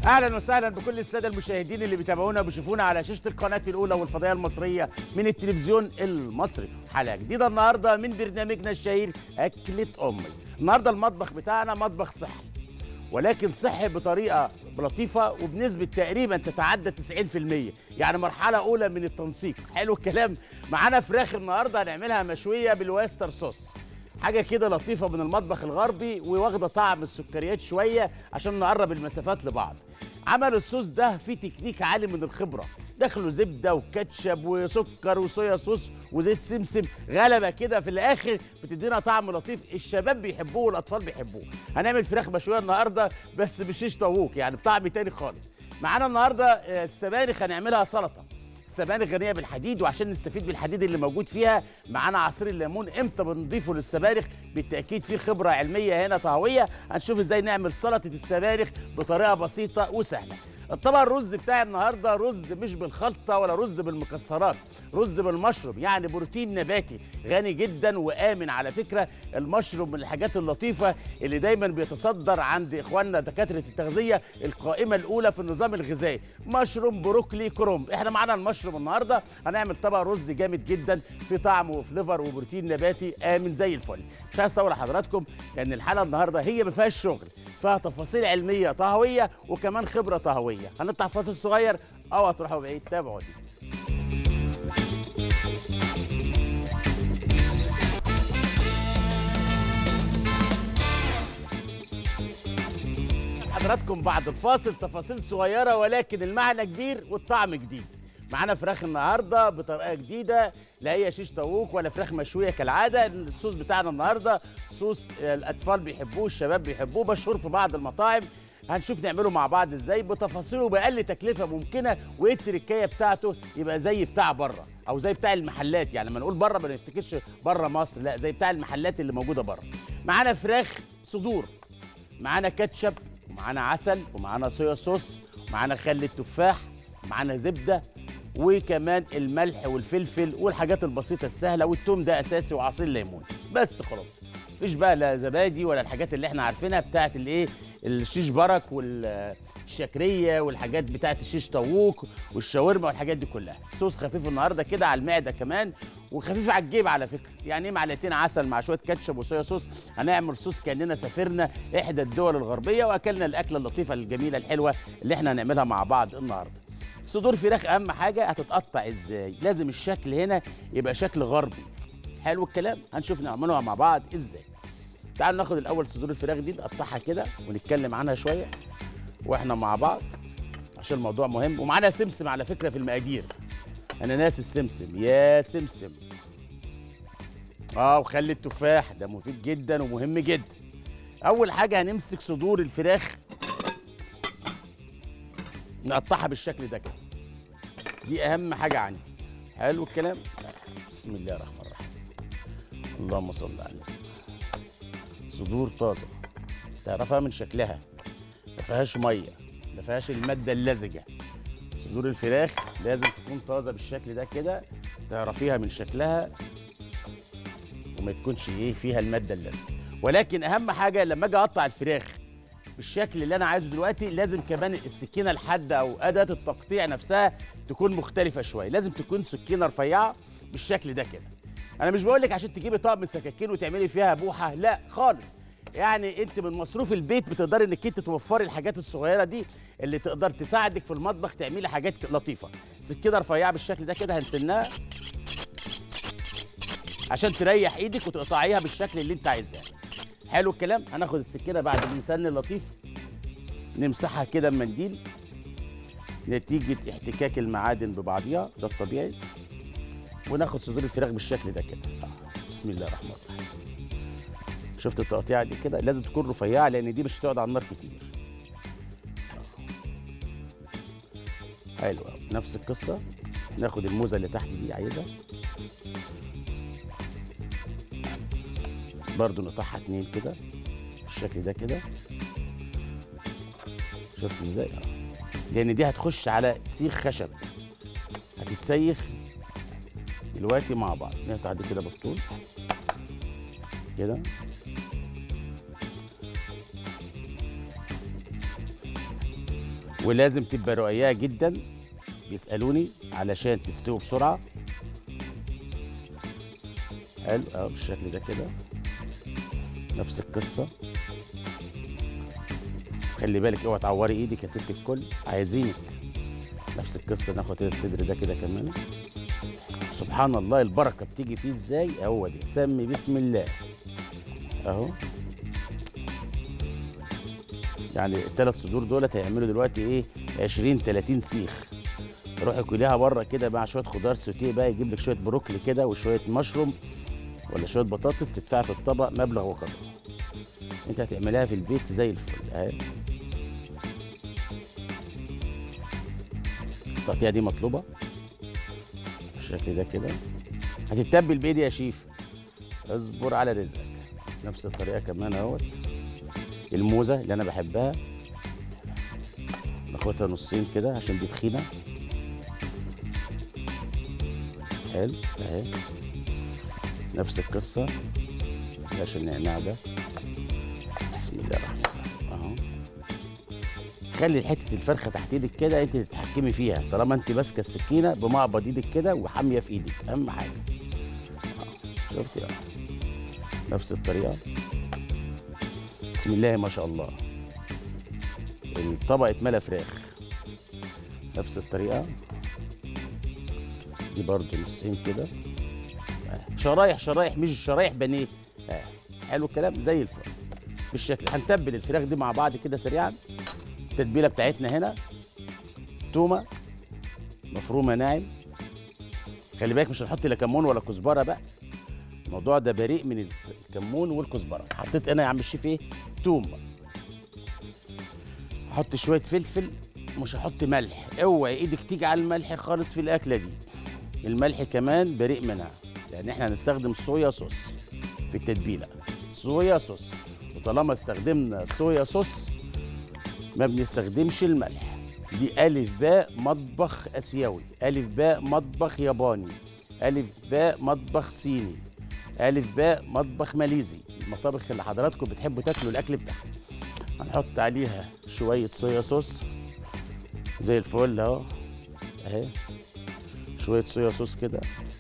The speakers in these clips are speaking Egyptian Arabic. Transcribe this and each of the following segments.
اهلا وسهلا بكل الساده المشاهدين اللي بيتابعونا وبيشوفونا على شاشه القناه الاولى والفضائيه المصريه من التلفزيون المصري حلقه جديده النهارده من برنامجنا الشهير اكله امي النهارده المطبخ بتاعنا مطبخ صحي ولكن صحي بطريقه لطيفه وبنسبه تقريبا تتعدى 90% يعني مرحله اولى من التنسيق حلو الكلام معانا فراخ النهارده هنعملها مشويه بالواستر صوص حاجه كده لطيفه من المطبخ الغربي وواخده طعم السكريات شويه عشان نقرب المسافات لبعض عمل الصوص ده فيه تكنيك عالي من الخبره دخله زبده وكاتشب وسكر وصويا صوص وزيت سمسم غلبه كده في الاخر بتدينا طعم لطيف الشباب بيحبوه والاطفال بيحبوه هنعمل فراخ مشويه النهارده بس بشيش طاووق يعني بطعم تاني خالص معانا النهارده آه، السبانخ هنعملها سلطه السبانخ غنيه بالحديد وعشان نستفيد بالحديد اللي موجود فيها معانا عصير الليمون امتى بنضيفه للسبانخ بالتاكيد في خبره علميه هنا طهويه هنشوف ازاي نعمل سلطه السبانخ بطريقه بسيطه وسهله طبعا الرز بتاعي النهارده رز مش بالخلطه ولا رز بالمكسرات رز بالمشروم يعني بروتين نباتي غني جدا وامن على فكره المشروم من الحاجات اللطيفه اللي دايما بيتصدر عند اخواننا دكاتره التغذيه القائمه الاولى في النظام الغذائي مشروم بروكلي كروم احنا معانا المشروم النهارده هنعمل طبق رز جامد جدا في طعم وفليفر وبروتين نباتي امن زي الفل مش عايز اصور لحضراتكم لان الحلقه النهارده هي ما فيهاش شغل فيها تفاصيل علميه طهويه وكمان خبره طهويه هنطلع فاصل صغير او هتروحوا بعيد تابعوني حضراتكم بعد الفاصل تفاصيل صغيرة ولكن المعنى كبير والطعم جديد معانا فراخ النهارده بطريقه جديده لا هي شيش طاووق ولا فراخ مشويه كالعاده الصوص بتاعنا النهارده صوص الاطفال بيحبوه الشباب بيحبوه مشهور في بعض المطاعم هنشوف نعمله مع بعض ازاي بتفاصيله باقل تكلفه ممكنه وايه التركايه بتاعته يبقى زي بتاع بره او زي بتاع المحلات يعني لما نقول بره ما نفتكرش بره مصر لا زي بتاع المحلات اللي موجوده بره معانا فراخ صدور معانا كاتشب ومعانا عسل ومعانا صويا صوص ومعانا خل التفاح ومعانا زبده وكمان الملح والفلفل والحاجات البسيطه السهله والتوم ده اساسي وعصير ليمون بس خلاص مفيش بقى لا زبادي ولا الحاجات اللي احنا عارفينها بتاعت الايه الشيش برك والشكريه والحاجات بتاعت الشيش طاووق والشاورما والحاجات دي كلها صوص خفيف النهارده كده على المعده كمان وخفيف على الجيب على فكره يعني ايه معلقتين عسل مع شويه كاتشب وصويا صوص هنعمل صوص كاننا سافرنا احدى الدول الغربيه واكلنا الاكله اللطيفه الجميله الحلوه اللي احنا هنعملها مع بعض النهارده صدور فراخ اهم حاجه هتتقطع ازاي لازم الشكل هنا يبقى شكل غربي حلو الكلام هنشوف نعملها مع بعض ازاي تعالوا ناخد الاول صدور الفراخ دي نقطعها كده ونتكلم عنها شويه واحنا مع بعض عشان الموضوع مهم ومعانا سمسم على فكره في المقادير انا ناس السمسم يا سمسم اه وخل التفاح ده مفيد جدا ومهم جدا اول حاجه هنمسك صدور الفراخ نقطعها بالشكل ده كده دي اهم حاجه عندي حلو الكلام بسم الله الرحمن الرحيم اللهم صل على النبي صدور طازه تعرفها من شكلها ما فيهاش ميه ما فيهاش الماده اللزجه صدور الفراخ لازم تكون طازه بالشكل ده كده تعرفيها من شكلها وما تكونش ايه فيها الماده اللزجه ولكن اهم حاجه لما اجي اقطع الفراخ بالشكل اللي انا عايزه دلوقتي لازم كمان السكينه الحاده او اداه التقطيع نفسها تكون مختلفه شويه لازم تكون سكينه رفيعه بالشكل ده كده انا مش بقول لك عشان تجيبي طقم سكاكين وتعملي فيها بوحه لا خالص يعني انت من مصروف البيت بتقدري انك انت توفري الحاجات الصغيره دي اللي تقدر تساعدك في المطبخ تعملي حاجات لطيفه سكينه رفيعه بالشكل ده كده هنسنها عشان تريح ايدك وتقطعيها بالشكل اللي انت عايزاه حلو الكلام هناخد السكينه بعد المسن اللطيف نمسحها كده بمنديل نتيجه احتكاك المعادن ببعضها ده الطبيعي وناخد صدور الفراخ بالشكل ده كده آه. بسم الله الرحمن الرحيم شفت التقطيعه دي كده لازم تكون رفيعه لان دي مش هتقعد على النار كتير آه. حلو أوي. نفس القصه ناخد الموزه اللي تحت دي عايزها برضو نقطعها اتنين كده بالشكل ده كده شفت ازاي آه. لان دي هتخش على سيخ خشب هتتسيخ دلوقتي مع بعض نقطع دي كده بالطول كده ولازم تبقى رقيقه جدا بيسالوني علشان تستوي بسرعه حلو اهو بالشكل ده كده نفس القصه خلي بالك اوعى تعوري ايدك يا ست الكل عايزينك نفس القصه ناخد كده الصدر ده كده كمان سبحان الله البركه بتيجي فيه ازاي هو دي سمي بسم الله اهو يعني الثلاث صدور دولت هيعملوا دلوقتي ايه 20 30 سيخ روحي كليها بره كده مع شويه خضار سوتيه بقى يجيب لك شويه بروكلي كده وشويه مشروم ولا شويه بطاطس تدفعي في الطبق مبلغ وقدره انت هتعملها في البيت زي الفل اهي التقطيعه دي مطلوبه بالشكل ده كده هتتبل بايدي يا شيف اصبر على رزقك نفس الطريقه كمان اهوت الموزه اللي انا بحبها ناخدها نصين كده عشان دي تخينه حلو اهي نفس القصه عشان النعناع ده بسم الله الرحمن الرحيم اهو خلي حته الفرخه تحت ايدك كده انت تتحكمي فيها طالما انت ماسكه السكينه بمقبض ايدك كده وحاميه في ايدك اهم حاجه أهو. شفتي اه نفس الطريقه بسم الله ما شاء الله الطبق اتملى فراخ نفس الطريقه دي برضو نصين كده آه. شرايح شرايح مش شرايح بانيه آه. حلو الكلام زي الفل بالشكل هنتبل الفراخ دي مع بعض كده سريعا التتبيله بتاعتنا هنا تومه مفرومه ناعم خلي بالك مش هنحط لا كمون ولا كزبره بقى الموضوع ده بريء من الكمون والكزبره حطيت انا يا عم الشيف ايه توم احط شويه فلفل مش هحط ملح اوعي ايدك تيجي على الملح خالص في الاكله دي الملح كمان بريء منها لان احنا هنستخدم صويا صوص في التتبيله صويا صوص وطالما استخدمنا صويا صوص ما بنستخدمش الملح دي ألف باء مطبخ آسيوي ألف باء مطبخ ياباني ألف باء مطبخ صيني ألف باء مطبخ ماليزي المطابخ اللي حضراتكم بتحبوا تاكلوا الأكل بتاعها هنحط عليها شوية صويا صوص زي الفل أهو أهي شوية صويا صوص كده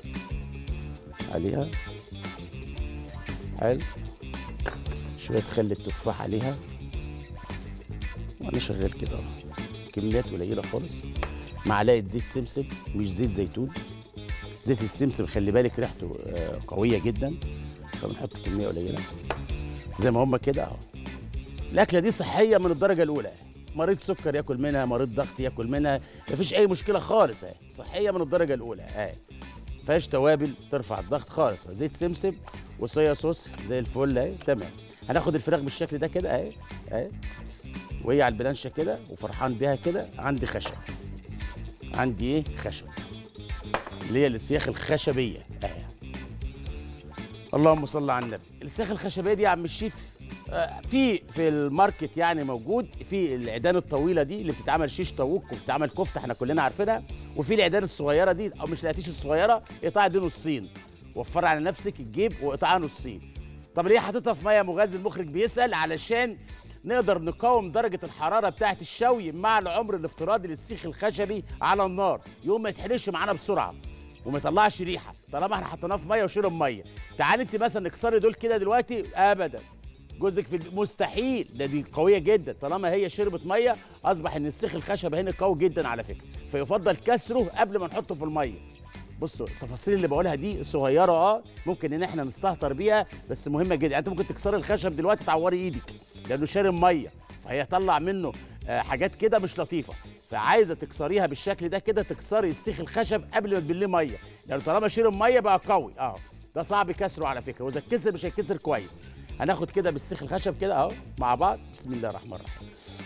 عليها حلو شوية خل التفاح عليها وانا شغال كده اهو كميات قليله خالص معلقه زيت سمسم مش زيت زيتون زيت السمسم خلي بالك ريحته آه، قويه جدا فبنحط كميه قليله زي ما هم كده اهو الاكله دي صحيه من الدرجه الاولى مريض سكر ياكل منها مريض ضغط ياكل منها مفيش اي مشكله خالص اهي صحيه من الدرجه الاولى اهي فيهاش توابل ترفع الضغط خالص زيت سمسم وصويا صوص زي الفل اهي تمام هناخد الفراخ بالشكل ده كده اهي اهي وهي على البلانشه كده وفرحان بيها كده عندي خشب عندي ايه خشب اللي هي السياخ الخشبيه اهي اللهم صل على النبي السياخ الخشبيه دي يا عم الشيف آه، في في الماركت يعني موجود في العيدان الطويله دي اللي بتتعمل شيش طاووق وبتتعمل كفته احنا كلنا عارفينها وفي العيدان الصغيره دي او مش العتيش الصغيره اقطع دي نصين وفر على نفسك الجيب واقطعها نصين طب ليه حاططها في ميه مغذي المخرج بيسال علشان نقدر نقاوم درجة الحرارة بتاعة الشوي مع العمر الافتراضي للسيخ الخشبي على النار يوم ما يتحرقش معانا بسرعة وما يطلعش ريحة طالما احنا حطيناه في مية وشرب مية تعال انت مثلا اكسري دول كده دلوقتي ابدا جوزك في الب- مستحيل ده دي قوية جدا طالما هي شربت مية اصبح ان السيخ الخشب هنا قوي جدا على فكرة فيفضل كسره قبل ما نحطه في المية بصوا التفاصيل اللي بقولها دي صغيره اه ممكن ان احنا نستهتر بيها بس مهمه جدا يعني انت ممكن تكسري الخشب دلوقتي تعوري ايدك لانه شارب ميه فهيطلع منه آه، حاجات كده مش لطيفه فعايزه تكسريها بالشكل ده كده تكسري السيخ الخشب قبل ما تبليه ميه لانه طالما شرب ميه بقى قوي اه ده صعب كسره على فكره واذا اتكسر مش هيتكسر كويس هناخد كده بالسيخ الخشب كده اهو مع بعض بسم الله الرحمن الرحيم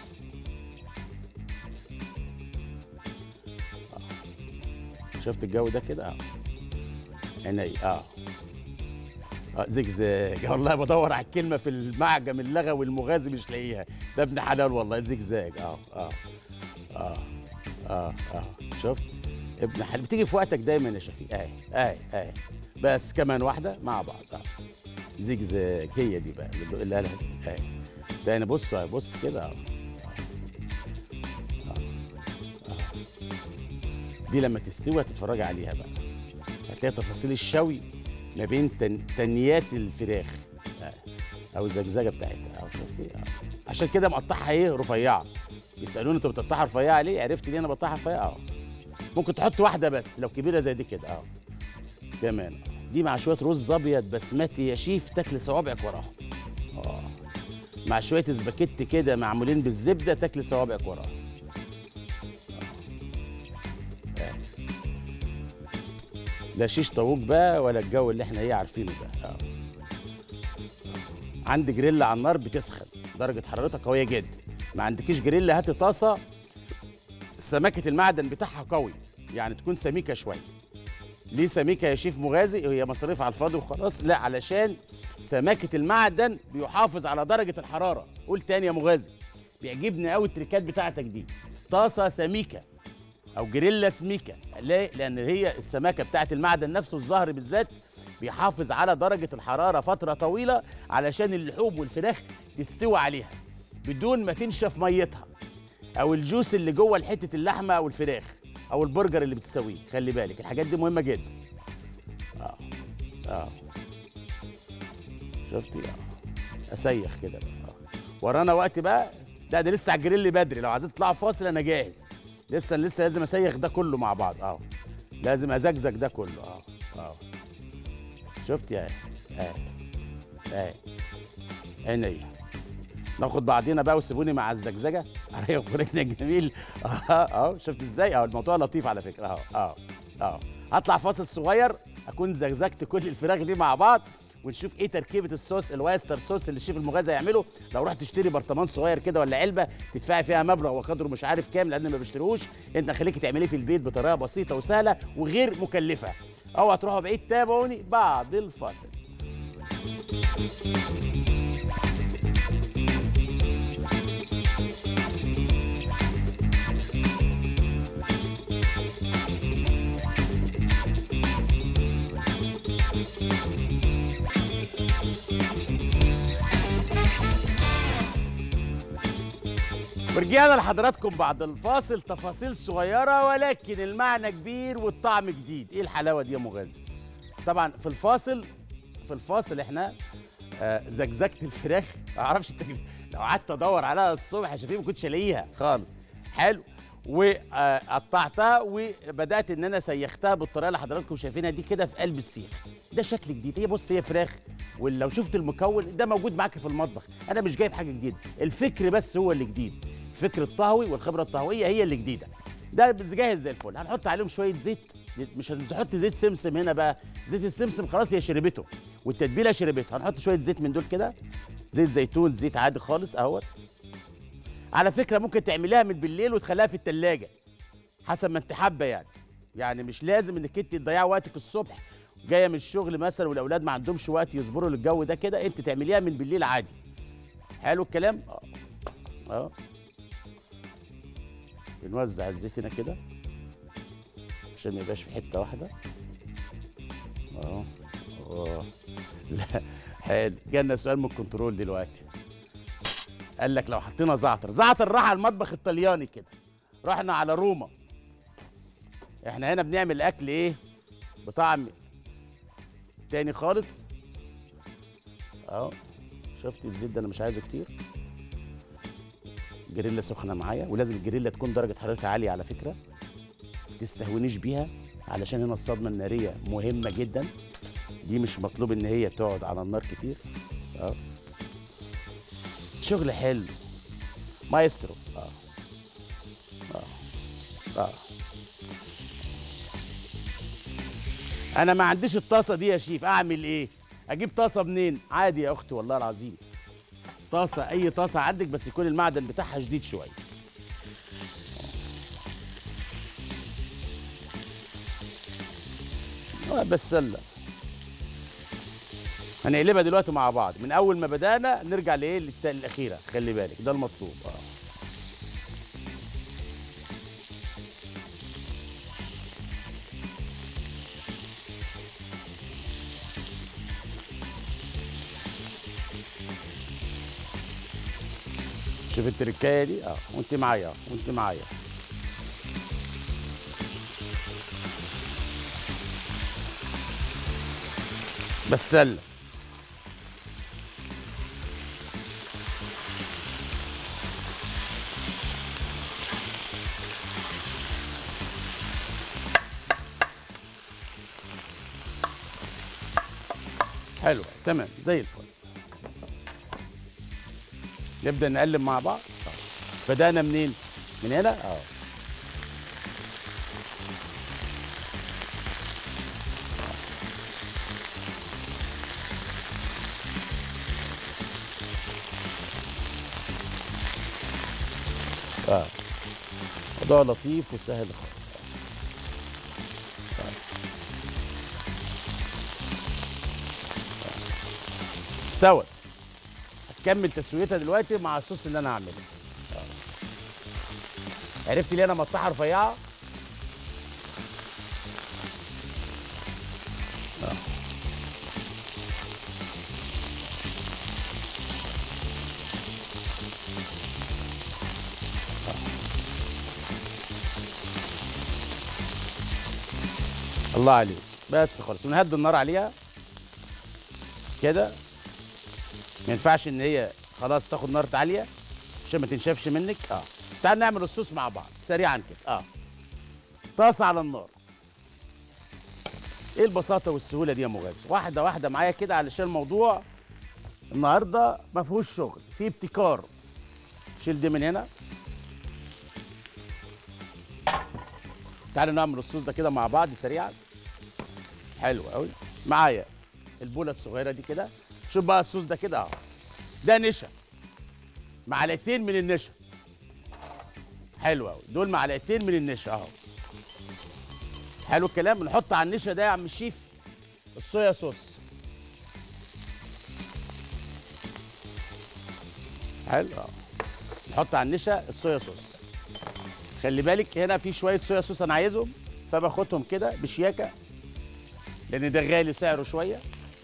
آه. شفت الجو ده كده اه عيني اه اه زجزاج والله بدور على الكلمه في المعجم اللغوي المغازي مش لاقيها ده ابن حلال والله زجزاج اه اه اه اه اه شفت ابن حلال بتيجي في وقتك دايما يا شفيق اهي اهي اهي بس كمان واحده مع بعض اه زجزاج هي دي بقى اللي اللي قالها دي اهي تاني بص بص كده اه آه. دي لما تستوي هتتفرجي عليها بقى هتلاقي تفاصيل الشوي ما بين تن... تنيات الفراخ آه. او الزجزجه بتاعتها اه شفتي اه عشان كده مقطعها ايه رفيعه بيسالوني انت بتقطعها رفيعه ليه عرفت ليه انا بقطعها رفيعه اه ممكن تحط واحده بس لو كبيره زي دي كده اه كمان آه. دي مع شويه رز ابيض بسمتي يا شيف تاكل صوابعك وراهم اه مع شويه سباكيتي كده معمولين بالزبده تاكل صوابعك وراهم لا شيش طاووق بقى ولا الجو اللي احنا ايه عارفينه ده اه عندي جريل على النار بتسخن درجه حرارتها قويه جدا ما عندكيش جريل هاتي طاسه سمكه المعدن بتاعها قوي يعني تكون سميكه شويه ليه سميكه يا شيف مغازي هي مصاريف على الفاضي وخلاص لا علشان سماكه المعدن بيحافظ على درجه الحراره قول تاني يا مغازي بيعجبني قوي التريكات بتاعتك دي طاسه سميكه او جريلا سميكه ليه لان هي السماكه بتاعت المعدن نفسه الظهر بالذات بيحافظ على درجه الحراره فتره طويله علشان اللحوم والفراخ تستوي عليها بدون ما تنشف ميتها او الجوس اللي جوه حته اللحمه او الفراخ او البرجر اللي بتسويه خلي بالك الحاجات دي مهمه جدا اه اه شفتي اه اسيخ كده بقى آه. ورانا وقت بقى لا ده لسه على الجريل بدري لو عايزين تطلعوا فاصل انا جاهز لسه لسه لازم اسيخ ده كله مع بعض اه لازم ازجزج ده كله اه اه شفت يا اه اه عينيا ناخد بعضينا بقى وسيبوني مع الزجزجه عليا خرجنا الجميل اه اه شفت ازاي اه الموضوع لطيف على فكره اه اه اه هطلع فاصل صغير اكون زجزجت كل الفراخ دي مع بعض ونشوف ايه تركيبه الصوص الوايستر صوص اللي الشيف المغازي هيعمله لو رحت تشتري برطمان صغير كده ولا علبه تدفعي فيها مبلغ وقدره مش عارف كام لان ما بيشتروش انت خليكي تعمليه في البيت بطريقه بسيطه وسهله وغير مكلفه اوعى تروحوا بعيد تابعوني بعد الفاصل ورجعنا لحضراتكم بعد الفاصل تفاصيل صغيرة ولكن المعنى كبير والطعم جديد ايه الحلاوة دي يا مغازي طبعا في الفاصل في الفاصل احنا آه زجزجت الفراخ ما اعرفش انت لو قعدت ادور عليها الصبح يا شفيق ما كنتش الاقيها خالص حلو وقطعتها وبدات ان انا سيختها بالطريقه اللي حضراتكم شايفينها دي كده في قلب السيخ ده شكل جديد هي بص هي فراخ ولو شفت المكون ده موجود معاك في المطبخ انا مش جايب حاجه جديده الفكر بس هو اللي جديد الفكر الطهوي والخبره الطهويه هي اللي جديده ده جاهز زي الفل هنحط عليهم شويه زيت مش هنحط زيت سمسم هنا بقى زيت السمسم خلاص هي شربته والتتبيله شربته هنحط شويه زيت من دول كده زيت زيتون زيت عادي خالص اهوت على فكره ممكن تعمليها من بالليل وتخليها في التلاجة حسب ما انت حابه يعني يعني مش لازم انك انت تضيعي وقتك الصبح جايه من الشغل مثلا والاولاد ما عندهمش وقت يصبروا للجو ده كده انت تعمليها من بالليل عادي حلو الكلام اه اه بنوزع الزيت هنا كده عشان ما يبقاش في حته واحده اه اه لا حلو جالنا سؤال من الكنترول دلوقتي قال لك لو حطينا زعتر زعتر راح على المطبخ الطلياني كده رحنا على روما احنا هنا بنعمل اكل ايه بطعم تاني خالص اهو شفت الزيت ده انا مش عايزه كتير جريلا سخنه معايا ولازم الجريلا تكون درجه حرارتها عاليه على فكره ما تستهونيش بيها علشان هنا الصدمه الناريه مهمه جدا دي مش مطلوب ان هي تقعد على النار كتير اه شغل حلو مايسترو اه اه اه انا ما عنديش الطاسه دي يا شيف اعمل ايه اجيب طاسه منين عادي يا اختي والله العظيم طاسه اي طاسه عندك بس يكون المعدن بتاعها شديد شويه آه، بس سله هنقلبها دلوقتي مع بعض من اول ما بدانا نرجع لايه للت- الاخيره خلي بالك ده المطلوب اه شوف التركايه دي اه وانت معايا اه وانت معايا بسله حلو تمام زي الفل نبدا نقلب مع بعض بدانا منين من هنا اه اه موضوع لطيف وسهل خالص استوت هتكمل تسويتها دلوقتي مع الصوص اللي انا هعمله آه. عرفت ليه انا مقطعها رفيعه آه. آه. الله عليك بس خلاص ونهدي النار عليها كده ما ينفعش ان هي خلاص تاخد نار عاليه عشان ما تنشفش منك اه تعال نعمل الصوص مع بعض سريعا كده اه طاسه على النار ايه البساطه والسهوله دي يا مغازي واحده واحده معايا كده علشان الموضوع النهارده ما فيهوش شغل في ابتكار شيل دي من هنا تعالوا نعمل الصوص ده كده مع بعض سريعا حلو قوي معايا البوله الصغيره دي كده شوف بقى الصوص ده كده اهو ده نشا معلقتين من النشا حلو قوي دول معلقتين من النشا اهو حلو الكلام نحط على النشا ده يا عم الشيف الصويا صوص حلو اهو نحط على النشا الصويا صوص خلي بالك هنا في شويه صويا صوص انا عايزهم فباخدهم كده بشياكه لان ده غالي سعره شويه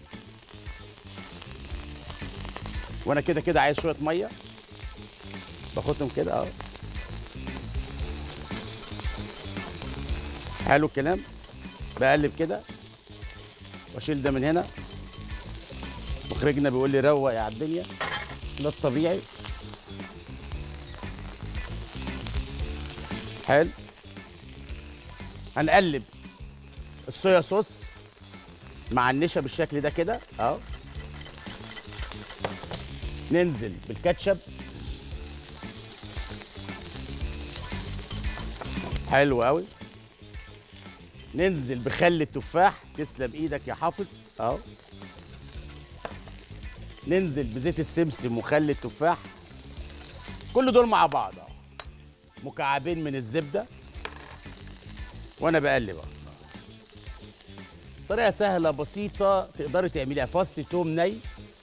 وانا كده كده عايز شويه ميه باخدهم كده اهو حلو الكلام بقلب كده واشيل ده من هنا مخرجنا بيقول لي روق يا على الدنيا ده الطبيعي حلو هنقلب الصويا صوص مع النشا بالشكل ده كده اهو ننزل بالكاتشب حلو قوي ننزل بخل التفاح تسلم ايدك يا حافظ اهو ننزل بزيت السمسم وخل التفاح كل دول مع بعض اهو مكعبين من الزبده وانا بقلب اهو طريقه سهله بسيطه تقدري تعمليها فص توم ني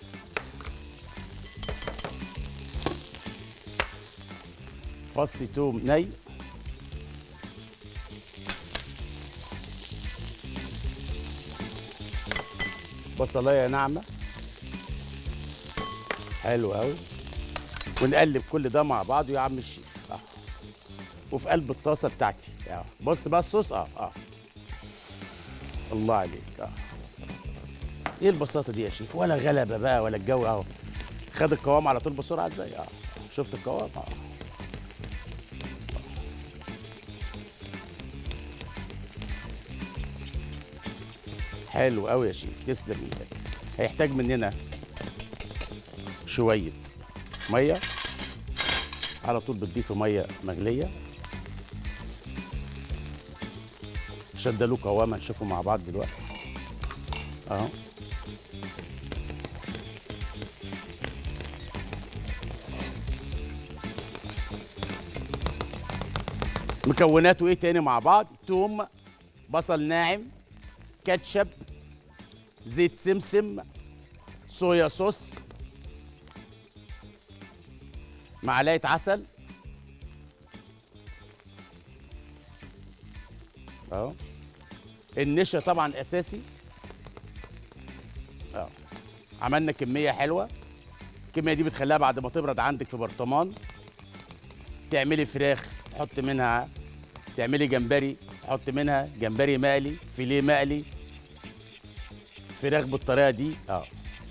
فص توم ني بصلايه ناعمه حلو قوي ونقلب كل ده مع بعض يا عم الشيف اه وفي قلب الطاسه بتاعتي اه بص بقى الصوص اه اه الله عليك اه ايه البساطه دي يا شيف ولا غلبه بقى ولا الجو اهو خد القوام على طول بسرعه ازاي اه شفت القوام اه حلو قوي يا شيف تسلم ايدك هيحتاج مننا شويه ميه على طول بتضيفي ميه مغليه عشان ده له قوام هنشوفه مع بعض دلوقتي اهو مكوناته ايه تاني مع بعض توم بصل ناعم كاتشب زيت سمسم صويا صوص معلقه عسل اهو النشا طبعا اساسي اه عملنا كميه حلوه الكميه دي بتخليها بعد ما تبرد عندك في برطمان تعملي فراخ تحط منها تعملي جمبري تحط منها جمبري مقلي فيليه مقلي الفراخ بالطريقه دي اه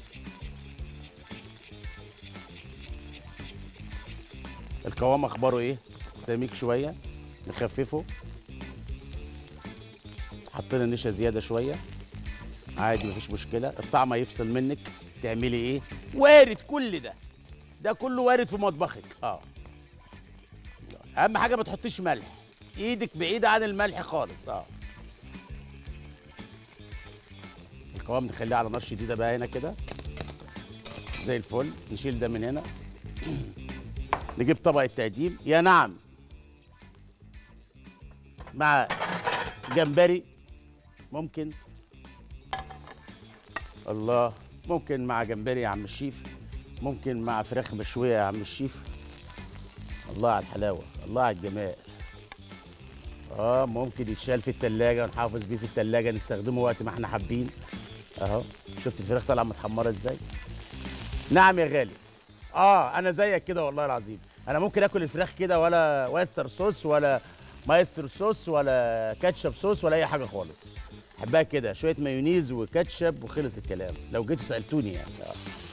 القوام اخباره ايه سميك شويه نخففه حطينا نشا زياده شويه عادي مفيش مشكله الطعم هيفصل منك تعملي ايه وارد كل ده ده كله وارد في مطبخك اه اهم حاجه ما تحطيش ملح ايدك بعيده عن الملح خالص اه القوام نخليه على نار شديده بقى هنا كده زي الفل نشيل ده من هنا نجيب طبق التقديم يا نعم مع جمبري ممكن الله ممكن مع جمبري يا عم الشيف ممكن مع فراخ مشويه يا عم الشيف الله على الحلاوه الله على الجمال اه ممكن يتشال في التلاجة ونحافظ بيه في التلاجة نستخدمه وقت ما احنا حابين اهو شفت الفراخ طالعه متحمره ازاي نعم يا غالي اه انا زيك كده والله العظيم انا ممكن اكل الفراخ كده ولا واستر صوص ولا مايستر صوص ولا كاتشب صوص ولا اي حاجه خالص احبها كده شويه مايونيز وكاتشب وخلص الكلام لو جيتوا سالتوني يعني آه.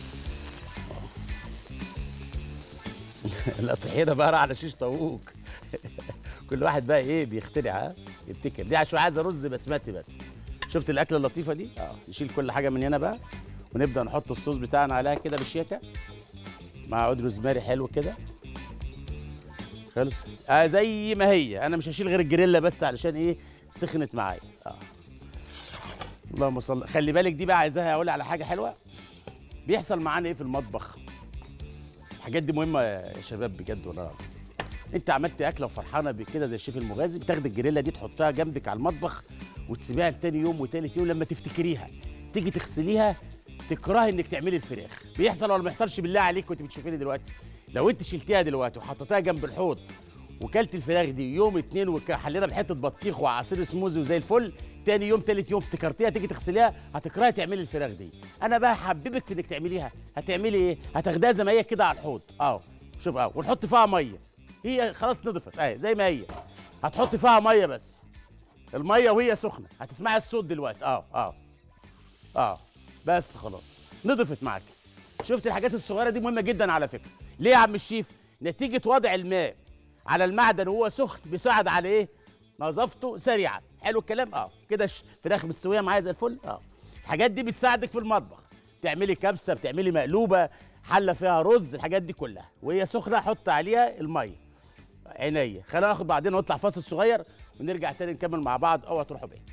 لا طحينه بقى على شيش طاووق كل واحد بقى ايه بيخترع ها يبتكر دي عشان عايز رز بسمتي بس شفت الاكله اللطيفه دي اه نشيل كل حاجه من هنا بقى ونبدا نحط الصوص بتاعنا عليها كده بالشيكه مع عود روزماري حلو كده خلص آه زي ما هي انا مش هشيل غير الجريلا بس علشان ايه سخنت معايا اه اللهم صل خلي بالك دي بقى عايزاها اقول على حاجه حلوه بيحصل معانا ايه في المطبخ الحاجات دي مهمه يا شباب بجد والله العظيم انت عملت اكله وفرحانه بكده زي الشيف المغازي بتاخد الجريلا دي تحطها جنبك على المطبخ وتسيبيها لتاني يوم وتالت يوم لما تفتكريها تيجي تغسليها تكرهي انك تعملي الفراخ بيحصل ولا ما بيحصلش بالله عليك وانت بتشوفيني دلوقتي لو انت شلتيها دلوقتي وحطيتها جنب الحوض وكلت الفراخ دي يوم اتنين وحلينا بحته بطيخ وعصير سموزي وزي الفل تاني يوم تالت يوم افتكرتيها تيجي تغسليها هتكرهي تعملي الفراخ دي انا بقى حببك في انك تعمليها هتعملي ايه هتاخديها زي ما هي كده على الحوض اه شوف اه ونحط فيها ميه هي خلاص نضفت اهي زي ما هي هتحط فيها ميه بس الميه وهي سخنه هتسمعي الصوت دلوقتي اه اه اه بس خلاص نضفت معاك شفت الحاجات الصغيره دي مهمه جدا على فكره ليه يا عم الشيف نتيجه وضع الماء على المعدن وهو سخن بيساعد على ايه نظافته سريعا حلو الكلام اه كده فراخ مستويه معايا زي الفل اه الحاجات دي بتساعدك في المطبخ تعملي كبسه بتعملي مقلوبه حله فيها رز الحاجات دي كلها وهي سخنه حط عليها الميه عينيا خلينا ناخد بعدين ونطلع فاصل صغير ونرجع تاني نكمل مع بعض اوعى تروحوا بعيد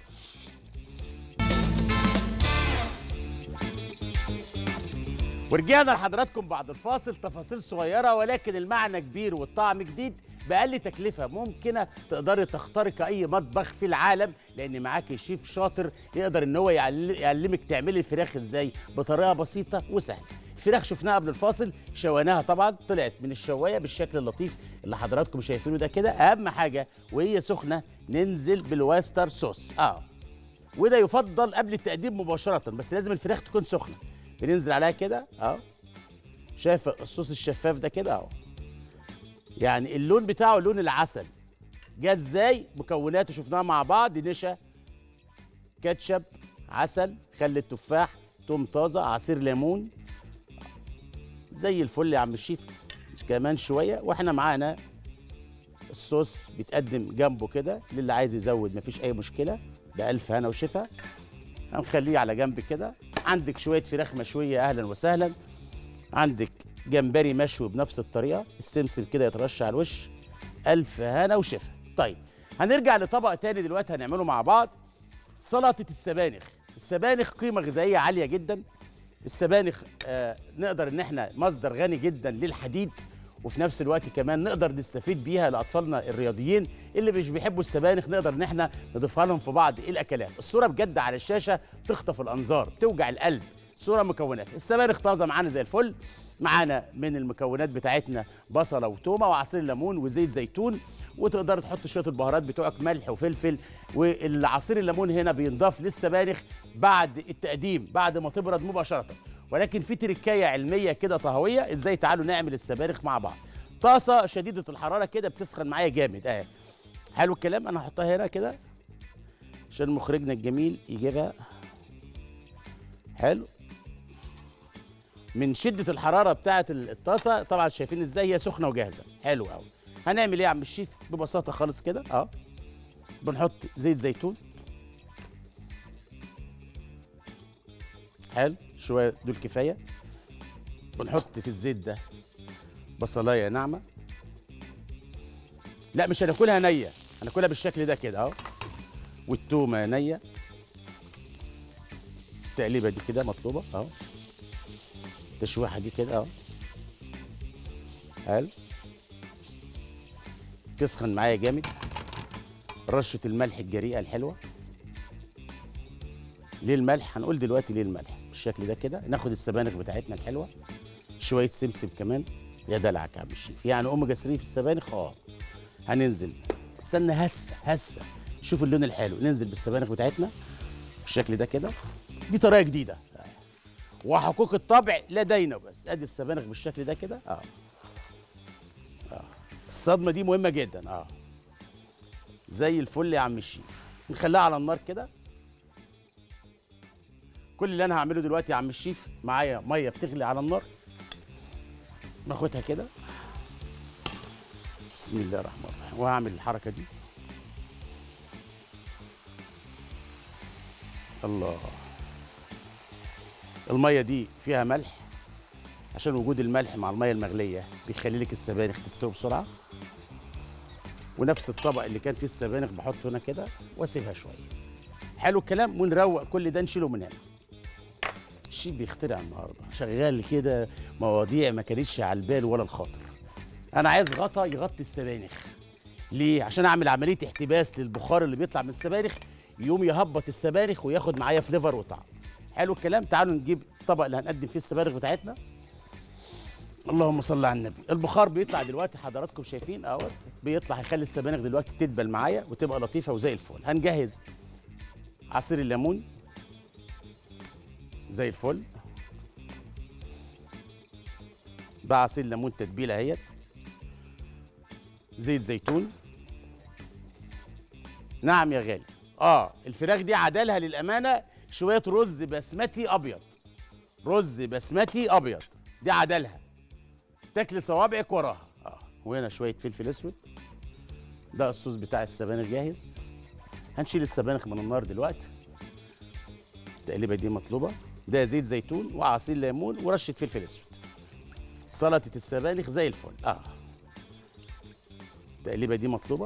ورجعنا لحضراتكم بعد الفاصل تفاصيل صغيره ولكن المعنى كبير والطعم جديد باقل تكلفه ممكنه تقدري تخترقي اي مطبخ في العالم لان معاكي شيف شاطر يقدر ان هو يعلمك تعملي الفراخ ازاي بطريقه بسيطه وسهله الفراخ شفناها قبل الفاصل شويناها طبعا طلعت من الشوايه بالشكل اللطيف اللي حضراتكم شايفينه ده كده اهم حاجه وهي سخنه ننزل بالواستر صوص اه وده يفضل قبل التقديم مباشره بس لازم الفراخ تكون سخنه بننزل عليها كده اهو شايف الصوص الشفاف ده كده اهو يعني اللون بتاعه لون العسل جه ازاي مكوناته شفناها مع بعض نشا كاتشب عسل خل التفاح توم طازه عصير ليمون زي الفل يا عم الشيف كمان شويه واحنا معانا الصوص بيتقدم جنبه كده للي عايز يزود مفيش اي مشكله بألف هنا وشفا هنخليه على جنب كده عندك شويه فراخ مشويه اهلا وسهلا عندك جمبري مشوي بنفس الطريقه السمسم كده يترش على الوش الف هنا وشفا طيب هنرجع لطبق تاني دلوقتي هنعمله مع بعض سلطه السبانخ السبانخ قيمه غذائيه عاليه جدا السبانخ آه نقدر ان احنا مصدر غني جدا للحديد وفي نفس الوقت كمان نقدر نستفيد بيها لاطفالنا الرياضيين اللي مش بيحبوا السبانخ نقدر ان احنا نضيفها لهم في بعض الاكلات الصوره بجد على الشاشه تخطف الانظار توجع القلب صوره مكونات السبانخ طازه معانا زي الفل معانا من المكونات بتاعتنا بصله وتومه وعصير ليمون وزيت زيتون وتقدر تحط شويه البهارات بتوعك ملح وفلفل والعصير الليمون هنا بينضاف للسبانخ بعد التقديم بعد ما تبرد مباشره ولكن في تركايه علميه كده طهويه ازاي تعالوا نعمل السبانخ مع بعض طاسه شديده الحراره كده بتسخن معايا جامد اهي حلو الكلام انا هحطها هنا كده عشان مخرجنا الجميل يجيبها حلو من شده الحراره بتاعه الطاسه طبعا شايفين ازاي هي سخنه وجاهزه حلو قوي هنعمل ايه يا عم الشيف ببساطه خالص كده اه بنحط زيت زيتون حلو شويه دول كفايه بنحط في الزيت ده بصلايه ناعمه لا مش هناكلها نيه هناكلها بالشكل ده كده اهو والتومه نيه التقليبه دي كده مطلوبه اهو التشويحه دي كده اهو حلو تسخن معايا جامد رشه الملح الجريئه الحلوه ليه الملح هنقول دلوقتي ليه الملح بالشكل ده كده ناخد السبانخ بتاعتنا الحلوه شويه سمسم كمان يا دلعك يا عم الشيف يعني اوميجا 3 في السبانخ اه هننزل استنى هسه هسه شوف اللون الحلو ننزل بالسبانخ بتاعتنا بالشكل ده كده دي طريقه جديده وحقوق الطبع لدينا بس ادي السبانخ بالشكل ده كده اه اه الصدمه دي مهمه جدا اه زي الفل يا عم الشيف نخليها على النار كده كل اللي انا هعمله دلوقتي يا عم الشيف معايا ميه بتغلي على النار ناخدها كده بسم الله الرحمن الرحيم وهعمل الحركه دي الله الميه دي فيها ملح عشان وجود الملح مع الميه المغليه بيخلي لك السبانخ تستوي بسرعه ونفس الطبق اللي كان فيه السبانخ بحطه هنا كده واسيبها شويه حلو الكلام ونروق كل ده نشيله من هنا الشيف بيخترع النهارده شغال كده مواضيع ما كانتش على البال ولا الخاطر انا عايز غطا يغطي السبانخ ليه عشان اعمل عمليه احتباس للبخار اللي بيطلع من السبانخ يقوم يهبط السبانخ وياخد معايا فليفر وطعم حلو الكلام تعالوا نجيب الطبق اللي هنقدم فيه السبانخ بتاعتنا اللهم صل على النبي البخار بيطلع دلوقتي حضراتكم شايفين اهوت بيطلع هيخلي السبانخ دلوقتي تدبل معايا وتبقى لطيفه وزي الفل هنجهز عصير الليمون زي الفل ده عصير ليمون تتبيله اهيت زيت زيتون نعم يا غالي اه الفراخ دي عدالها للامانه شويه رز بسمتي ابيض رز بسمتي ابيض دي عدالها تاكلي صوابعك وراها اه وهنا شويه فلفل اسود ده الصوص بتاع السبانخ جاهز هنشيل السبانخ من النار دلوقتي التقليبه دي مطلوبه ده زيت زيتون وعصير ليمون ورشه فلفل اسود سلطه السبانخ زي الفل اه التقليبه دي مطلوبه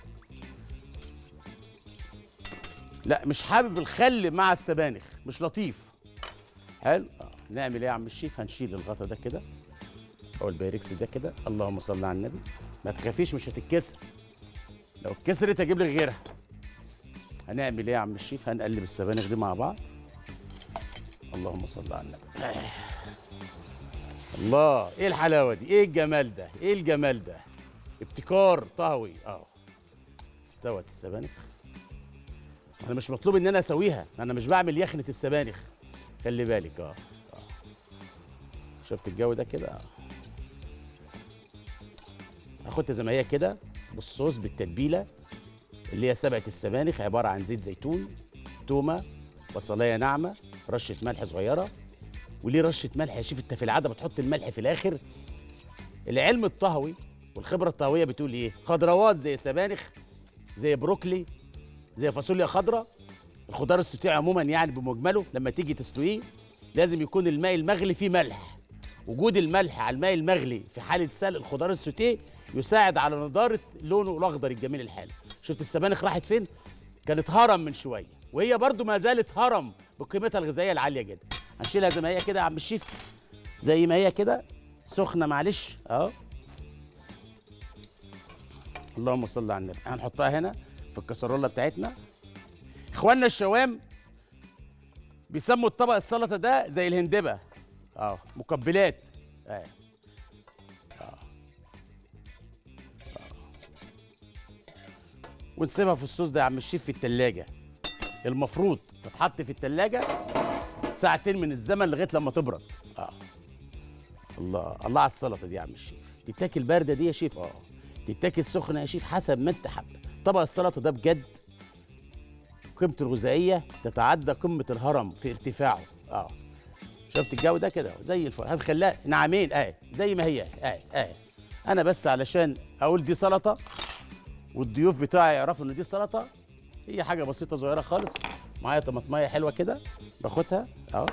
لا مش حابب الخل مع السبانخ مش لطيف حلو اه نعمل ايه يا عم الشيف هنشيل الغطا ده كده او البايركس ده كده اللهم صل على النبي ما تخافيش مش هتتكسر لو اتكسرت اجيب لك غيرها هنعمل ايه يا عم الشيف هنقلب السبانخ دي مع بعض اللهم صل على النبي آه. الله ايه الحلاوه دي ايه الجمال ده ايه الجمال ده ابتكار طهوي اه استوت السبانخ انا مش مطلوب ان انا اسويها انا مش بعمل يخنه السبانخ خلي بالك اه آه. شفت الجو ده كده اه هاخدها زي ما هي كده بالصوص بالتتبيله اللي هي سبعه السبانخ عباره عن زيت زيتون تومه بصلايه ناعمه رشه ملح صغيره وليه رشه ملح يا شيف انت في العاده بتحط الملح في الاخر العلم الطهوي والخبره الطهويه بتقول ايه خضروات زي سبانخ زي بروكلي زي فاصوليا خضراء الخضار السوتيه عموما يعني بمجمله لما تيجي تستويه لازم يكون الماء المغلي فيه ملح وجود الملح على الماء المغلي في حاله سلق الخضار السوتيه يساعد على نضاره لونه الاخضر الجميل الحلو شفت السبانخ راحت فين كانت هرم من شويه وهي برضو ما زالت هرم بقيمتها الغذائيه العاليه جدا هنشيلها زي ما هي كده يا عم الشيف زي ما هي كده سخنه معلش اهو اللهم صل على النبي هنحطها هنا في الكسرولة بتاعتنا اخواننا الشوام بيسموا الطبق السلطه ده زي الهندبه اه مقبلات اه اه ونسيبها في الصوص ده يا عم الشيف في التلاجة المفروض تتحط في التلاجة ساعتين من الزمن لغايه لما تبرد اه الله الله على السلطه دي يا عم الشيف تتاكل بارده دي يا شيف اه تتاكل سخنه يا شيف حسب ما انت حابب طبق السلطه ده بجد قيمته الغذائيه تتعدى قمه الهرم في ارتفاعه اه شفت الجو ده كده زي الفل هنخليها نعمين اهي زي ما هي اهي اهي انا بس علشان اقول دي سلطه والضيوف بتاعي يعرفوا ان دي سلطه هي حاجه بسيطه صغيره خالص معايا طماطمايه حلوه كده باخدها اهو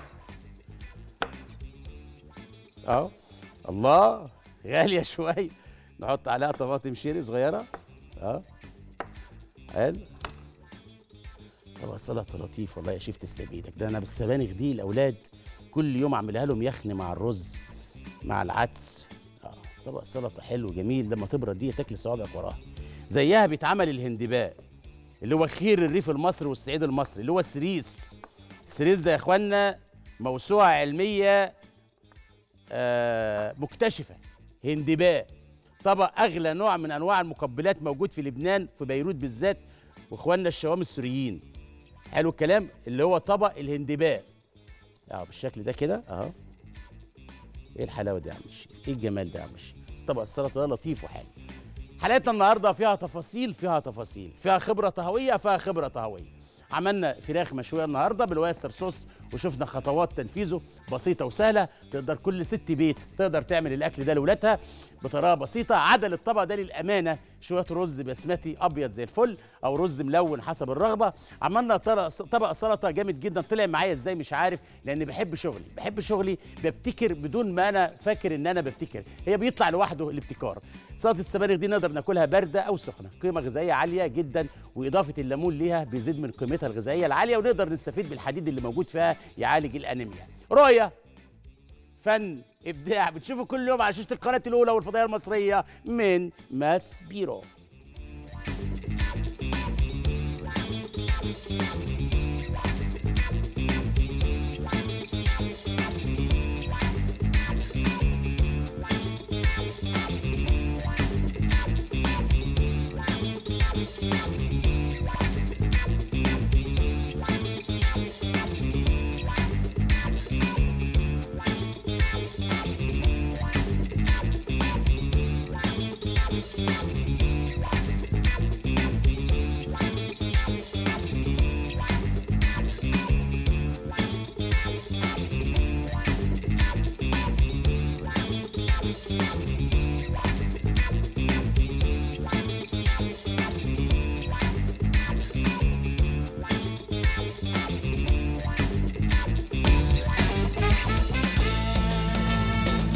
اهو الله غاليه شويه نحط عليها طماطم شيري صغيره اهو حلو طبق السلطه لطيف والله يا شيف تسلم ايدك ده انا بالسبانخ دي الاولاد كل يوم اعملها لهم يخن مع الرز مع العدس اه طبق سلطه حلو جميل لما تبرد دي تاكل صوابعك وراها زيها بيتعمل الهندباء اللي هو خير الريف المصري والصعيد المصري اللي هو السريس السريس ده يا اخوانا موسوعه علميه آه مكتشفه هندباء طبق اغلى نوع من انواع المقبلات موجود في لبنان في بيروت بالذات واخواننا الشوام السوريين حلو الكلام اللي هو طبق الهندباء اهو بالشكل ده كده اهو ايه الحلاوه دي يا عم الشيخ ايه الجمال ده يا عم الشيخ طبق السلطه ده لطيف وحلو حلقتنا النهارده فيها تفاصيل فيها تفاصيل فيها خبره طهويه فيها خبره طهويه عملنا فراخ مشويه النهارده بالوايستر صوص وشفنا خطوات تنفيذه بسيطه وسهله تقدر كل ست بيت تقدر تعمل الاكل ده لاولادها بطريقه بسيطه عدل الطبق ده للامانه شويه رز بسمتي ابيض زي الفل او رز ملون حسب الرغبه عملنا طبق سلطه جامد جدا طلع معايا ازاي مش عارف لان بحب شغلي بحب شغلي ببتكر بدون ما انا فاكر ان انا ببتكر هي بيطلع لوحده الابتكار سلطه السبانخ دي نقدر ناكلها بارده او سخنه قيمه غذائيه عاليه جدا واضافه الليمون ليها بيزيد من قيمتها الغذائيه العاليه ونقدر نستفيد بالحديد اللي موجود فيها يعالج الانيميا رؤيه فن ابداع بتشوفوا كل يوم على شاشه القناه الاولى والفضائيه المصريه من ماس بيرو